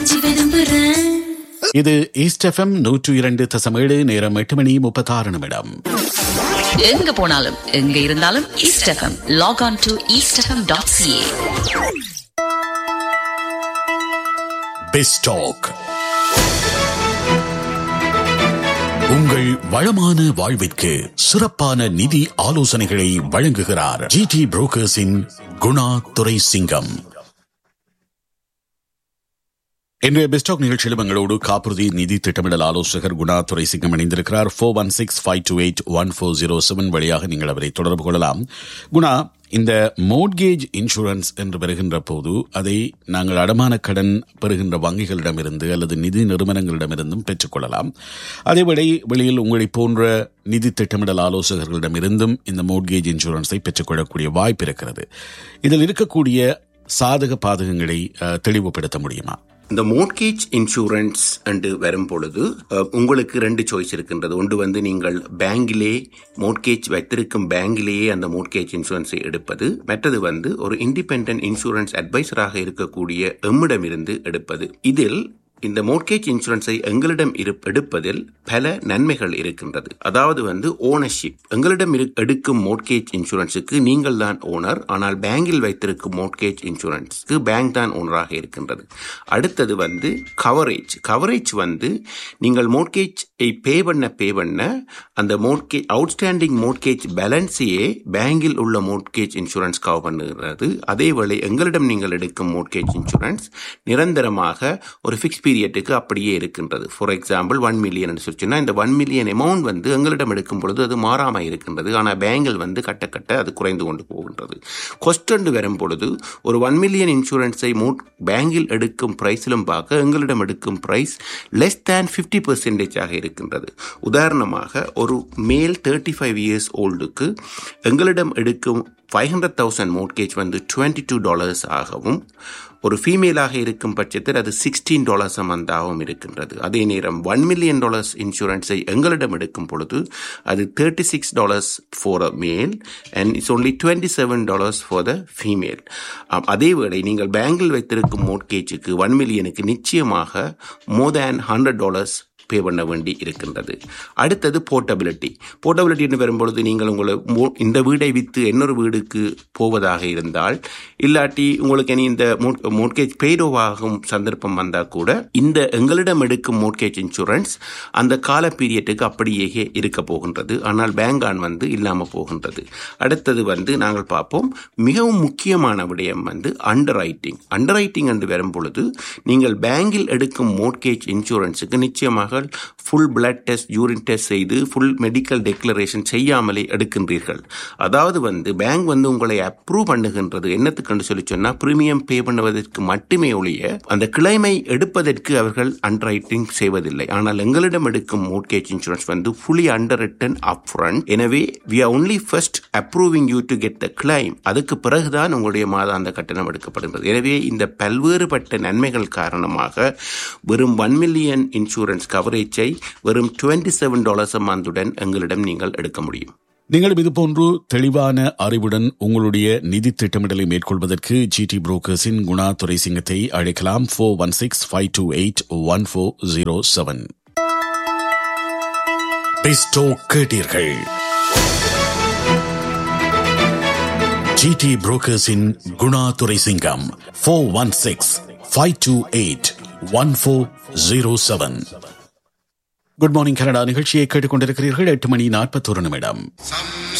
விரும்புறேன் இது east FM நூற்று இரண்டு தசம் ஏழு நேரம் எட்டு மணி முப்பத்தாறு நிமிடம் எங்க போனாலும் எங்க இருந்தாலும் East FM log on to East FM dot CA பெஸ்டாக் உங்கள் வளமான வாழ்விற்கு சிறப்பான நிதி ஆலோசனைகளை வழங்குகிறார் ஜிடி புரோக்கர்ஸின் குணா துரை சிங்கம் இன்றைய பெஸ்டாக் நிகழ்ச்சியிலும் எங்களோடு காப்புறுதி நிதி திட்டமிடல் ஆலோசகர் குணா துரை சிங்கம் இணைந்திருக்கிறார் four one six five two eight one four zero seven வழியாக நீங்கள் அவரை தொடர்பு கொள்ளலாம் குணா இந்த மோட்கேஜ் இன்சூரன்ஸ் என்று வருகின்ற போது அதை நாங்கள் அடமான கடன் பெறுகின்ற வங்கிகளிடமிருந்து அல்லது நிதி நிறுவனங்களிடமிருந்தும் பெற்றுக்கொள்ளலாம் அதேவேளை வெளியில் உங்களை போன்ற நிதி திட்டமிடல் ஆலோசகர்களிடமிருந்தும் இந்த மோட்கேஜ் இன்சூரன்ஸை பெற்றுக்கொள்ளக்கூடிய வாய்ப்பு இருக்கிறது இதில் இருக்கக்கூடிய சாதக பாதகங்களை அஹ், தெளிவுபடுத்த முடியுமா இந்த மோட்கேஜ் இன்சூரன்ஸ் என்று வரும் பொழுது அஹ், உங்களுக்கு ரெண்டு சாய்ஸ் இருக்கின்றது ஒன்று வந்து நீங்கள் பேங்கிலே மோட்கேஜ் வைத்திருக்கும் பேங்கிலேயே அந்த மோட்கேஜ் இன்சூரன்ஸை எடுப்பது மற்றது வந்து ஒரு இண்டிபெண்டன்ட் இன்சூரன்ஸ் அட்வைசராக இருக்கக்கூடிய எம்மிடமிருந்து எடுப்பது இதில் இந்த மோட்கேஜ் இன்சூரன்ஸை எங்களிடம் இரு- எடுப்பதில் பல நன்மைகள் இருக்கின்றது அதாவது வந்து ஓனர்ஷிப் எங்களிடம் இரு- எடுக்கும் மோட்கேஜ் இன்சூரன்ஸுக்கு நீங்கள் தான் ஓனர் ஆனால் பேங்கில் வைத்திருக்கும் மோட்கேஜ் இன்சூரன்ஸ்க்கு பேங்க் தான் ஓனராக இருக்கின்றது அடுத்தது வந்து கவரேஜ் கவரேஜ் வந்து நீங்கள் மோட்கேஜை பே பண்ண பே பண்ண அந்த மோட்கேஜ் அவுட்ஸ்டாண்டிங் மோட்கேஜ் பேலன்ஸையே பேங்கில் உள்ள மோட்கேஜ் இன்சூரன்ஸ் கவர் பண்ணுகிறது அதேவேளை எங்களிடம் நீங்கள் எடுக்கும் மோட்கேஜ் இன்சூரன்ஸ் நிரந்தரமாக ஒரு ஃபிக்ஸ் பீரியட்டுக்கு அப்படியே இருக்கின்றது ஃபார் எக்ஸாம்பிள் ஒன் மில்லியன் சொல்லிச்சுன்னா இந்த ஒன் மில்லியன் அமௌண்ட் வந்து எங்களிடம் எடுக்கும் பொழுது அது மாறாமல் இருக்கின்றது ஆனால் பேங்கில் வந்து கட்ட கட்ட அது குறைந்து கொண்டு போகின்றது கொஸ்டண்டு வரும் பொழுது ஒரு ஒன் மில்லியன் இன்சூரன்ஸை மூட் பேங்கில் எடுக்கும் பிரைஸிலும் பார்க்க எங்களிடம் எடுக்கும் பிரைஸ் லெஸ் தேன் ஃபிஃப்டி பர்சன்டேஜாக இருக்கின்றது உதாரணமாக ஒரு மேல் தேர்ட்டி ஃபைவ் இயர்ஸ் ஓல்டுக்கு எங்களிடம் எடுக்கும் ஃபைவ் ஹண்ட்ரட் தௌசண்ட் மோட்கேஜ் வந்து டுவெண்ட்டி டூ டாலர்ஸ் ஆகவும் ஒரு ஃபீமேலாக இருக்கும் பட்சத்தில் அது சிக்ஸ்டீன் டாலர்ஸ் மந்தாகவும் இருக்கின்றது அதே நேரம் ஒன் மில்லியன் டாலர்ஸ் இன்சூரன்ஸை எங்களிடம் எடுக்கும் பொழுது அது thirty six dollars for a male and it's only twenty seven dollars for the female அதே வேளை நீங்கள் பேங்கில் வைத்திருக்கும் மோட்கேஜுக்கு ஒன் மில்லியனுக்கு நிச்சயமாக மோர் தேன் ஹண்ட்ரட் டாலர்ஸ் பே பண்ண வேண்டி இருக்கின்றது அடுத்தது போர்ட்டபிலிட்டி போர்ட்டபிலிட்டின்னு வரும்பொழுது நீங்கள் உங்களை மோ- இந்த வீடை விற்று இன்னொரு வீடுக்கு போவதாக இருந்தால் இல்லாட்டி உங்களுக்கு இனி இந்த மோட்கேஜ் பெய்டோவாகும் சந்தர்ப்பம் வந்தால் கூட இந்த எங்களிடம் எடுக்கும் மோட்கேஜ் இன்சூரன்ஸ் அந்த கால பீரியட்டுக்கு அப்படியே இருக்க போகின்றது ஆனால் பேங்க் ஆன் வந்து இல்லாமல் போகின்றது அடுத்தது வந்து நாங்கள் பார்ப்போம் மிகவும் முக்கியமான விடயம் வந்து அண்டர் ரைட்டிங் அண்டர் ரைட்டிங் என்று வரும் பொழுது நீங்கள் பேங்கில் எடுக்கும் மோட்கேஜ் இன்சூரன்ஸுக்கு நிச்சயமாக full blood test urine test செய்து ஃபுல் மெடிக்கல் டெக்ளரேஷன் செய்யாமலே எடுக்கின்றீர்கள் அதாவது வந்து பேங்க் வந்து உங்களை அப்ரூவ் பண்ணுகின்றது என்னத்துக்குன்னு சொல்லி சொன்னா பிரீமியம் பே பண்ணுவதற்கு மட்டுமே ஒழிய அந்த கிளைமை எடுப்பதற்கு அவர்கள் அண்டர் ரைட்டிங் செய்வதில்லை ஆனால் எங்களிடம் எடுக்கும் மோட்கேஜ் இன்சூரன்ஸ் வந்து fully underwritten up front எனவே we are only first approving you to get the claim அதுக்கு பிறகுதான் உங்களுடைய மாதாந்த கட்டணம் எடுக்கப்படுகிறது எனவே இந்த பல்வேறுபட்ட நன்மைகள் காரணமாக வெறும் ஒன் மில்லியன் இன்சூரன்ஸ் கவரேஜை வெறும் டுவெண்ட்டி செவன் டாலர்ஸ் மந்துடன் எங்களிடம் நீங்கள் எடுக்க முடியும் நீங்களும் இதுபோன்று தெளிவான அறிவுடன் உங்களுடைய நிதி திட்டமிடலை மேற்கொள்வதற்கு ஜிடி புரோக்கர்ஸின் குணா துரை சிங்கத்தை அழைக்கலாம் four one six five two eight one four zero seven பெஸ்டோ கேட்டீர்கள் ஜிடி புரோக்கர்ஸின் Guna Durai Singam four one six five two eight one four zero seven good morning Canada நிகழ்ச்சியை கேட்டுக்கொண்டிருக்கிறீர்கள் எட்டு மணி நாற்பத்தொரு நிமிடம் Some